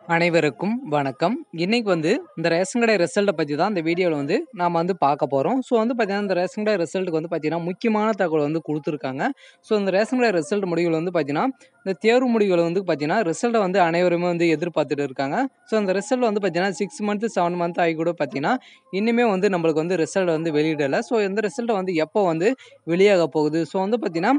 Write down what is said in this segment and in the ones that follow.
அனைவருக்கும் வணக்கம். இன்னைக்கு வந்து இந்த ரேஷன் கடை ரிசல்ட்ட பத்தி தான் இந்த வீடியோல வந்து நாம வந்து பார்க்க போறோம். ஸோ வந்து பார்த்தீங்கன்னா, இந்த ரேஷன் கடை ரிசல்ட்டுக்கு வந்து பார்த்தீங்கன்னா, முக்கியமான தகவல் வந்து குடுத்துருக்காங்க. ஸோ இந்த ரேஷன் கடை ரிசல்ட் முடிவுகள் வந்து பார்த்தீங்கன்னா, இந்த தேர்வு முடிவுகள் வந்து பார்த்தீங்கன்னா, ரிசல்ட்ட வந்து அனைவருமே வந்து எதிர்பார்த்துட்டு இருக்காங்க. ஸோ அந்த ரிசல்ட் வந்து பார்த்தீங்கன்னா, 6 மந்த், 7 மந்த் ஆகி கூட பார்த்தீங்கன்னா, இன்னுமே வந்து நம்மளுக்கு வந்து ரிசல்ட் வந்து வெளியிடல. ஸோ இந்த ரிசல்ட் வந்து எப்போ வந்து வெளியாக போகுது? ஸோ வந்து பார்த்தீங்கன்னா,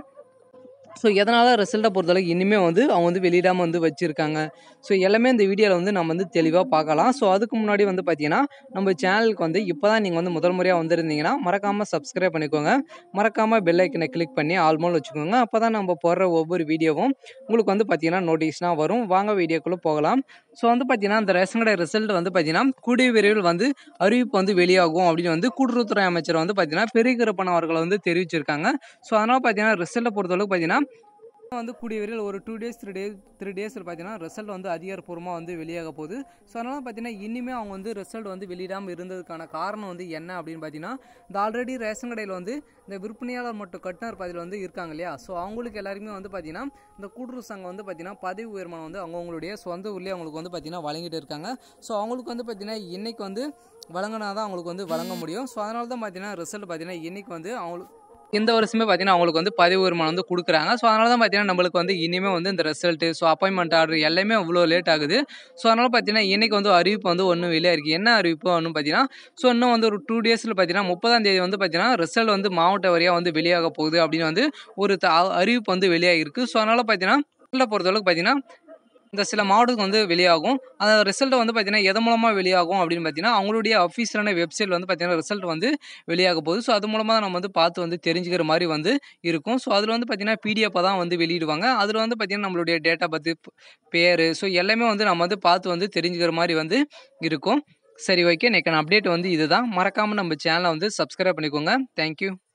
ஸோ எதனால ரிசல்ட்ட பொறுத்தளவுக்கு இன்னுமே வந்து அவங்க வந்து வெளியிடாம வந்து வச்சிருக்காங்க. ஸோ எல்லாமே இந்த வீடியோல வந்து நம்ம வந்து தெளிவா பார்க்கலாம். ஸோ அதுக்கு முன்னாடி வந்து பார்த்தீங்கன்னா, நம்ம சேனலுக்கு வந்து இப்போ தான் நீங்க வந்து முதல் முறையா வந்திருந்தீங்கன்னா, மறக்காம சப்ஸ்கிரைப் பண்ணிக்கோங்க. மறக்காம பெல் ஐக்கன கிளிக் பண்ணி ஆல் மோட்ல வச்சுக்கோங்க. அப்பதான் நம்ம போடுற ஒவ்வொரு வீடியோவும் உங்களுக்கு வந்து பார்த்தீங்கன்னா, நோட்டிஃபிகேஷனா வரும். வாங்க வீடியோக்குள்ள போகலாம். ஸோ வந்து பார்த்தீங்கன்னா, இந்த ரேஷன் கடை ரிசல்ட் வந்து பார்த்தீங்கன்னா, கூடிய விரைவில் வந்து அறிவிப்பு வந்து வெளியாகும் அப்படின்னு வந்து கூட்டுறவுத்துறை அமைச்சர் வந்து பார்த்தீங்கன்னா, பெரியகருப்பன் அவர்கள் வந்து தெரிவிச்சிருக்காங்க. ஸோ அதனால பார்த்தீங்கன்னா, ரிசல்ட்ட பொறுத்தளவுக்கு பார்த்தீங்கன்னா, வந்து கூடிய விரைவில் ஒரு 2 டேஸ், 3 டேஸ் 3 டேஸ்ல பார்த்தீங்கன்னா, ரிசல்ட் வந்து அதிகாரப்பூர்வமா வந்து வெளியாக போகுது. ஸோ அதனால பார்த்தீங்கன்னா, இன்னுமே அவங்க வந்து ரிசல்ட் வந்து வெளியிடாம இருந்ததுக்கான காரணம் வந்து என்ன அப்படின்னு பார்த்தீங்கன்னா, இந்த ஆல்ரெடி ரேஷன் கடையில வந்து இந்த விற்பனையாளர் மற்றும் கட்டுனர் பதவியில வந்து இருக்காங்க இல்லையா? ஸோ அவங்களுக்கு எல்லாருக்குமே வந்து பார்த்தீங்கன்னா, இந்த கூட்டுறவு சங்கம் வந்து பார்த்தீங்கன்னா, பதவி உயர்மானம் வந்து அவங்கவங்களுடைய சொந்த ஊர்லயே அவங்களுக்கு வந்து பார்த்தீங்கன்னா, வழங்கிட்டு இருக்காங்க. ஸோ அவங்களுக்கு வந்து பார்த்தீங்கன்னா, இன்னைக்கு வந்து வழங்குனா தான் அவங்களுக்கு வந்து வழங்க முடியும். ஸோ அதனால தான் பார்த்தீங்கன்னா, ரிசல்ட் பார்த்தீங்கன்னா, இன்னைக்கு வந்து அவங்களுக்கு இந்த வருஷமே பார்த்தீங்கன்னா, அவங்களுக்கு வந்து பதவி உயர்மானம் வந்து குடுக்குறாங்க. ஸோ அதனால தான் பார்த்தீங்கன்னா, நம்மளுக்கு வந்து இனிமே வந்து இந்த ரிசல்ட், ஸோ அப்பாயின்ட்மென்ட் ஆர்டர் எல்லாமே அவ்வளோ லேட் ஆகுது. ஸோ அதனால பார்த்தீங்கன்னா, இன்னைக்கு வந்து அறிவிப்பு வந்து ஒண்ணு வெளியாயிருக்கு. என்ன அறிவிப்பு அப்படின்னு பார்த்தீங்கன்னா, ஸோ இன்னும் வந்து ஒரு 2 டேஸ்ல பார்த்தீங்கன்னா, 30ஆம் தேதி வந்து பார்த்தீங்கன்னா, ரிசல்ட் வந்து மாவட்ட வாரியா வந்து வெளியாக போகுது அப்படின்னு வந்து ஒரு த அறிவிப்பு வந்து வெளியாகிருக்கு. ஸோ அதனால பார்த்தீங்கன்னா, ரிசல்ட்ட பொறுத்தளவுக்கு பார்த்தீங்கன்னா, இந்த சில மாவட்டத்துக்கு வந்து வெளியாகும். அந்த ரிசல்ட் வந்து பார்த்தீங்கன்னா, எதன் மூலமா வெளியாகும் அப்படின்னு பார்த்தீங்கன்னா, அவங்களுடைய அஃபிஷியலான வெப்சைட்ல வந்து பார்த்தீங்கன்னா, ரிசல்ட் வந்து வெளியாக போகுது. ஸோ அது மூலமா தான் நம்ம வந்து பார்த்து வந்து தெரிஞ்சுக்கிற மாரி வந்து இருக்கும். ஸோ அதுல வந்து பார்த்தீங்கன்னா, பிடிஎஃப்பா தான் வந்து வெளியிடுவாங்க. அதுல வந்து பார்த்தீங்கன்னா, நம்மளுடைய டேட் ஆஃப் பர்த், பேரு ஸோ எல்லாமே வந்து நம்ம வந்து பார்த்து வந்து தெரிஞ்சுக்கிற மாரி வந்து இருக்கும். சரி ஓகே. இன்னைக்கான அப்டேட் வந்து இதுதான். மறக்காம நம்ம சேனல வந்து சப்ஸ்கிரைப் பண்ணிக்கோங்க. Thank you.